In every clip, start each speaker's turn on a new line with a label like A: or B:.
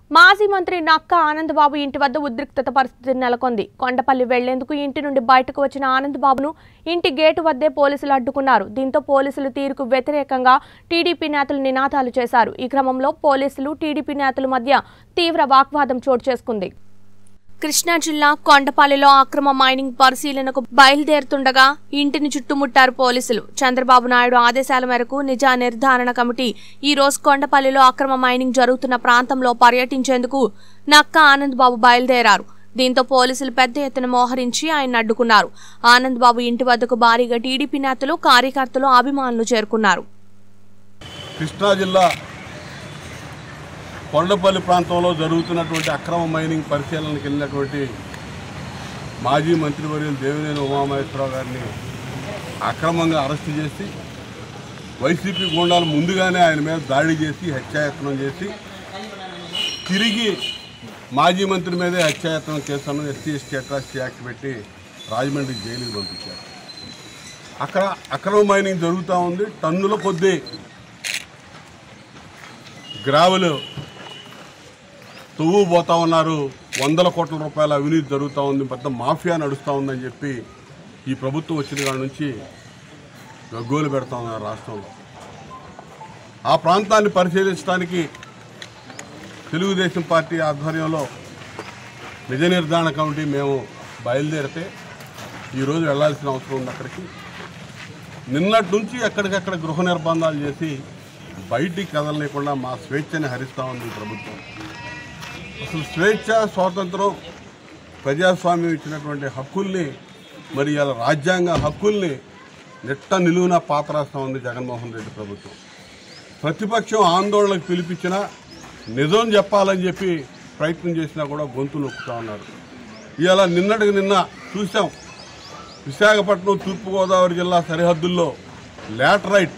A: మాజీ మంత్రి నక్క ఆనందబాబు ఇంటి వద్ద ఉద్రిక్తత పరిస్థితి నెలకొంది కొండపల్లి వెళ్లేందుకు ఇంటి నుండి బయటకు వచ్చిన ఆనందబాబును ఇంటి గేటు వద్దే పోలీసులు అడ్డుకున్నారు దీంతో పోలీసుల తీరుకు వ్యతిరేకంగా టీడీపీ నేతలు నినాదాలు చేశారు ఈ క్రమంలో పోలీసులు టీడీపీ నేతల మధ్య తీవ్ర వాగ్వాదం చోటు చేసుకుంది కృష్ణా జిల్లా కొండపల్లిలో అక్రమ మైనింగ్ పరిశీలనకు బయలుదేరుతుండగా ఇంటిని చుట్టుముట్టారు పోలీసులు చంద్రబాబు నాయుడు ఆదేశాల మేరకు నిజ నిర్ధారణ కమిటీ ఈ రోజు కొండపల్లిలో అక్రమ మైనింగ్ జరుగుతున్న ప్రాంతంలో పర్యటించేందుకు నక్క ఆనంద్ బాబు బయలుదేరారు దీంతో పోలీసులు పెద్ద ఎత్తున మోహరించి ఆయన అడ్డుకున్నారు ఆనంద్ బాబు ఇంటి వద్దకు భారీగా టీడీపీ నేతలు కార్యకర్తలు అభిమానులు చేరుకున్నారు
B: కృష్ణా జిల్లా కొండపల్లి ప్రాంతంలో జరుగుతున్నటువంటి అక్రమ మైనింగ్ పరిశీలనకు వెళ్ళినటువంటి మాజీ మంత్రివర్యులు దేవినేని ఉమామహేశ్వరరావు గారిని అక్రమంగా అరెస్టు చేసి వైసీపీ గూండాలు ముందుగానే ఆయన మీద దాడి చేసి హత్యాయత్నం చేసి తిరిగి మాజీ మంత్రి మీదే హత్యాయత్నం కేసును ఎస్సీ ఎస్టీ అట్రాసిటీ యాక్ట్ పెట్టి రాజమండ్రి జైలుకి పంపించారు అక్కడ అక్రమ మైనింగ్ జరుగుతూ ఉంది టన్నుల కొద్దీ గ్రావెలు తువ్వు పోతా ఉన్నారు వందల కోట్ల రూపాయల అవినీతి జరుగుతూ ఉంది పెద్ద మాఫియా నడుస్తూ ఉందని చెప్పి ఈ ప్రభుత్వం వచ్చిన కాడ నుంచి గగ్గోలు పెడతా ఉన్నారు రాష్ట్రంలో ఆ ప్రాంతాన్ని పరిశీలించడానికి తెలుగుదేశం పార్టీ ఆధ్వర్యంలో నిజ నిర్ధారణ కమిటీ మేము బయలుదేరితే ఈరోజు వెళ్ళాల్సిన అవసరం ఉంది అక్కడికి నిన్నటి నుంచి ఎక్కడికక్కడ గృహ నిర్బంధాలు చేసి బయటికి కదలలేకుండా మా స్వేచ్ఛని హరిస్తూ ఉంది ఈ ప్రభుత్వం అసలు స్వేచ్ఛ స్వాతంత్రం ప్రజాస్వామ్యం ఇచ్చినటువంటి హక్కుల్ని మరి ఇలా రాజ్యాంగ హక్కుల్ని నెట్ట నిలువున పాతరాస్తూ ఉంది జగన్మోహన్ రెడ్డి ప్రభుత్వం ప్రతిపక్షం ఆందోళనకు పిలిపించినా నిజం చెప్పాలని చెప్పి ప్రయత్నం చేసినా కూడా గొంతు నొక్కుతూ ఉన్నారు ఇవాళ నిన్నటికి నిన్న చూసాం విశాఖపట్నం తూర్పుగోదావరి జిల్లా సరిహద్దుల్లో లాటరైట్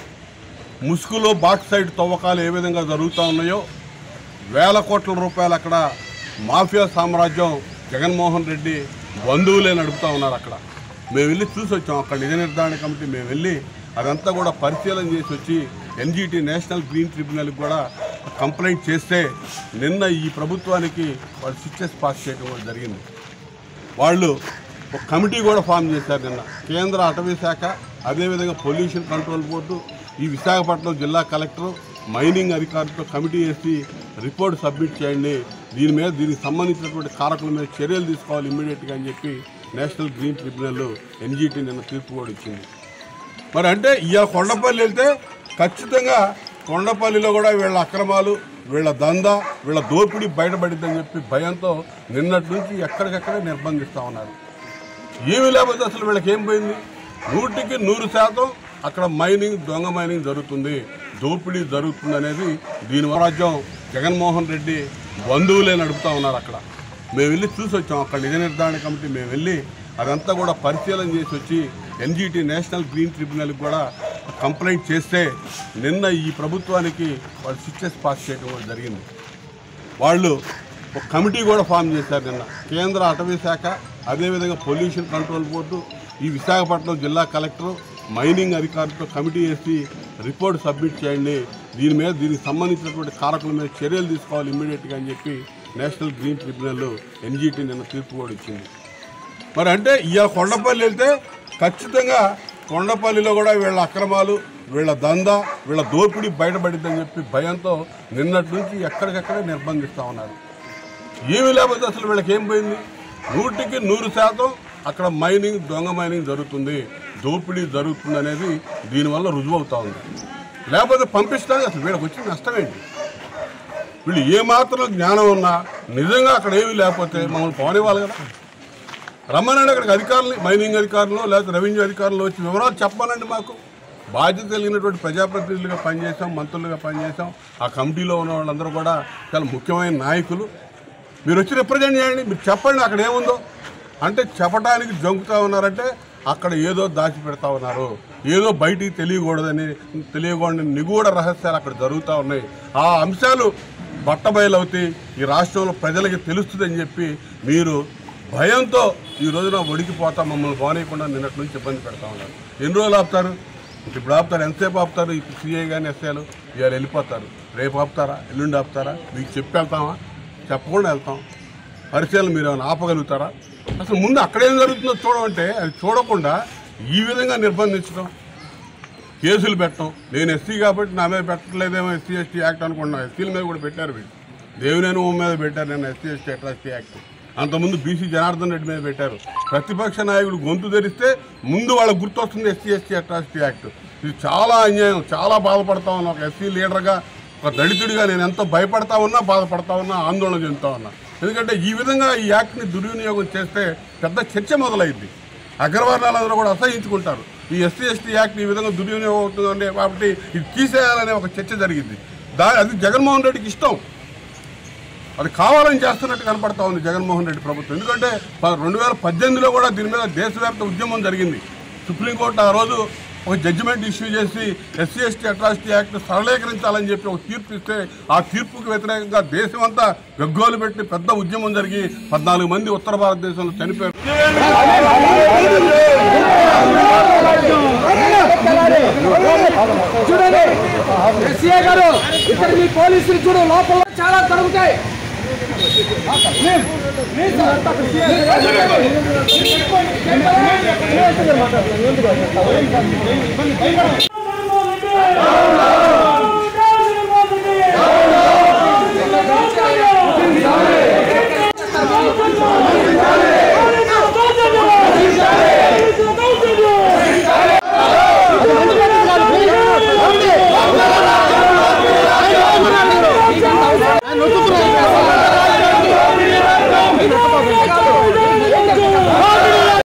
B: ముసుగులో బాక్సైడ్ తవ్వకాలు ఏ విధంగా జరుగుతూ ఉన్నాయో వేల కోట్ల రూపాయలు అక్కడ మాఫియా సామ్రాజ్యం జగన్మోహన్ రెడ్డి బంధువులే నడుపుతూ ఉన్నారు అక్కడ మేము వెళ్ళి చూసి వచ్చాం అక్కడ నిజ నిర్ధారణ కమిటీ మేము వెళ్ళి అదంతా కూడా పరిశీలన చేసి వచ్చి ఎన్జీటీ నేషనల్ గ్రీన్ ట్రిబ్యునల్కి కూడా కంప్లైంట్ చేస్తే నిన్న ఈ ప్రభుత్వానికి వాళ్ళు స్విచ్చెస్ పాస్ చేయడం కూడా జరిగింది వాళ్ళు ఒక కమిటీ కూడా ఫామ్ చేశారు నిన్న కేంద్ర అటవీ శాఖ అదేవిధంగా పొల్యూషన్ కంట్రోల్ బోర్డు ఈ విశాఖపట్నం జిల్లా కలెక్టర్ మైనింగ్ అధికారులతో కమిటీ వేసి రిపోర్ట్ సబ్మిట్ చేయండి దీని మీద దీనికి సంబంధించినటువంటి కారకుల మీద చర్యలు తీసుకోవాలి ఇమ్మీడియట్గా అని చెప్పి నేషనల్ గ్రీన్ ట్రిబ్యునల్ ఎన్జీటీ నిన్న తీర్పు కూడా ఇచ్చింది మరి అంటే ఇవాళ కొండపల్లి వెళ్తే ఖచ్చితంగా కొండపల్లిలో కూడా వీళ్ళ అక్రమాలు వీళ్ళ దందా వీళ్ళ దోపిడీ బయటపడిద్దని చెప్పి భయంతో నిన్నటి నుంచి ఎక్కడికక్కడే నిర్బంధిస్తూ ఉన్నారు ఏమీ లేకపోతే అసలు వీళ్ళకి ఏం పోయింది నూటికి నూరు శాతం అక్కడ మైనింగ్ దొంగ మైనింగ్ జరుగుతుంది దోపిడీ జరుగుతుంది అనేది దీని రాజ్యం జగన్మోహన్ రెడ్డి బంధువులే నడుపుతూ ఉన్నారు అక్కడ మేము వెళ్ళి చూసి వచ్చాం అక్కడ నిజ నిర్ధారణ కమిటీ మేము వెళ్ళి అదంతా కూడా పరిశీలన చేసి వచ్చి ఎన్జీటీ నేషనల్ గ్రీన్ ట్రిబ్యునల్కి కూడా కంప్లైంట్ చేస్తే నిన్న ఈ ప్రభుత్వానికి వాళ్ళు స్విచ్చెస్ పాస్ చేయడం కూడా జరిగింది వాళ్ళు ఒక కమిటీ కూడా ఫామ్ చేశారు నిన్న కేంద్ర అటవీ శాఖ అదేవిధంగా పొల్యూషన్ కంట్రోల్ బోర్డు ఈ విశాఖపట్నం జిల్లా కలెక్టర్ మైనింగ్ అధికారులతో కమిటీ వేసి రిపోర్ట్ సబ్మిట్ చేయండి దీని మీద దీనికి సంబంధించినటువంటి కారకుల మీద చర్యలు తీసుకోవాలి ఇమ్మీడియట్గా అని చెప్పి నేషనల్ గ్రీన్ ట్రిబ్యునల్ ఎన్జీటీ నిన్న తీర్పు కూడా ఇచ్చింది మరి అంటే ఇవాళ కొండపల్లి వెళ్తే ఖచ్చితంగా కొండపల్లిలో కూడా వీళ్ళ అక్రమాలు వీళ్ళ దందా వీళ్ళ దోపిడీ బయటపడిద్దని చెప్పి భయంతో నిన్నటి నుంచి ఎక్కడికక్కడే నిర్బంధిస్తూ ఉన్నారు ఏమీ లేకపోతే అసలు వీళ్ళకి ఏం పోయింది నూటికి నూరు శాతం అక్కడ మైనింగ్ దొంగ మైనింగ్ జరుగుతుంది దోపిడీ జరుగుతుంది అనేది దీనివల్ల రుజువు అవుతా ఉంది లేకపోతే పంపిస్తానికి అసలు వీళ్ళకి వచ్చిన నష్టం ఏంటి వీళ్ళు ఏమాత్రం జ్ఞానం ఉన్నా నిజంగా అక్కడ ఏమీ లేకపోతే మమ్మల్ని పోనివ్వాలి కదా రమ్మనండి అక్కడికి అధికారులు మైనింగ్ అధికారులు లేకపోతే రెవెన్యూ అధికారులు వచ్చి వివరాలు చెప్పాలండి మాకు బాధ్యత కలిగినటువంటి ప్రజాప్రతినిధులుగా పనిచేసాం మంత్రులుగా పనిచేసాం ఆ కమిటీలో ఉన్న వాళ్ళందరూ కూడా చాలా ముఖ్యమైన నాయకులు మీరు వచ్చి రిప్రజెంట్ చేయండి మీరు చెప్పండి అక్కడ ఏముందో అంటే చెప్పడానికి జంకుతా ఉన్నారంటే అక్కడ ఏదో దాచిపెడతా ఉన్నారు ఏదో బయటికి తెలియకూడదని తెలియకూడని నిగూఢ రహస్యాలు అక్కడ జరుగుతూ ఉన్నాయి ఆ అంశాలు బట్టబయలవుతాయి ఈ రాష్ట్రంలో ప్రజలకి తెలుస్తుందని చెప్పి మీరు భయంతో ఈ రోజున ఒడికిపోతా మమ్మల్ని పోనీయకుండా నిన్నటి నుంచి ఇబ్బంది పెడతా ఉన్నారు ఎన్ని రోజులు ఆపుతారు ఇప్పుడు ఆపుతారు ఎంతసేపు ఆపుతారు ఈ సిఐ కానీ ఎస్ఐలు ఇవాళ వెళ్ళిపోతారు రేపు ఆపుతారా ఎల్లుండి ఆపుతారా మీకు చెప్పి వెళ్తామా చెప్పకుండా వెళ్తాం పరిశీలన మీరు ఏమైనా ఆపగలుగుతారా అసలు ముందు అక్కడేం జరుగుతుందో చూడమంటే అది చూడకుండా ఈ విధంగా నిర్బంధించడం కేసులు పెట్టడం నేను ఎస్సీ కాబట్టి నా మీద పెట్టలేదేమో ఎస్సీ ఎస్టీ యాక్ట్ అనుకుంటున్నా ఎస్సీల మీద కూడా పెట్టారు వీళ్ళు దేవినేని ఓం మీద పెట్టారు నేను ఎస్సీ ఎస్టీ అట్రాసిటీ యాక్ట్ అంతకుముందు బీసీ జనార్దన్ రెడ్డి మీద పెట్టారు ప్రతిపక్ష నాయకుడు గొంతు ధరిస్తే ముందు వాళ్ళకు గుర్తొస్తుంది ఎస్సీ ఎస్టీ అట్రాసిటీ యాక్ట్ ఇది చాలా అన్యాయం చాలా బాధపడతా ఉన్నా ఒక ఎస్సీ లీడర్గా ఒక దళితుడిగా నేను ఎంతో భయపడతా ఉన్నా బాధపడతా ఉన్నా ఆందోళన చెందుతా ఉన్నా ఎందుకంటే ఈ విధంగా ఈ యాక్ట్ని దుర్వినియోగం చేస్తే పెద్ద చర్చ మొదలైంది అగ్రవర్ణాలందరూ కూడా అసహించుకుంటారు ఈ ఎస్సీ ఎస్టీ యాక్ట్ ఈ విధంగా దుర్వినియోగం అవుతుందండి కాబట్టి ఇది తీసేయాలనే ఒక చర్చ జరిగింది దా అది జగన్మోహన్ రెడ్డికి ఇష్టం అది కావాలని చేస్తున్నట్టు కనపడతా ఉంది జగన్మోహన్ రెడ్డి ప్రభుత్వం ఎందుకంటే ప- రెండు వేల పద్దెనిమిదిలో కూడా దీని మీద దేశవ్యాప్త ఉద్యమం జరిగింది సుప్రీంకోర్టు ఆ రోజు ఒక జడ్జిమెంట్ ఇష్యూ చేసి ఎస్సీ ఎస్టీ అట్రాసిటీ యాక్ట్ సరళీకరించాలని చెప్పి ఒక తీర్పు ఇస్తే ఆ తీర్పుకు వ్యతిరేకంగా దేశం అంతా గగ్గోలు పెట్టి పెద్ద ఉద్యమం జరిగి పద్నాలుగు మంది ఉత్తర భారతదేశంలో చనిపోయారు
C: చూడండి ఎస్సీఏ గారు ఇక్కడ మీ పోలీసులు చూడు లోపల చాలా దొరుకుతాయి ప్లీజ్, ప్లీజ్ సార్.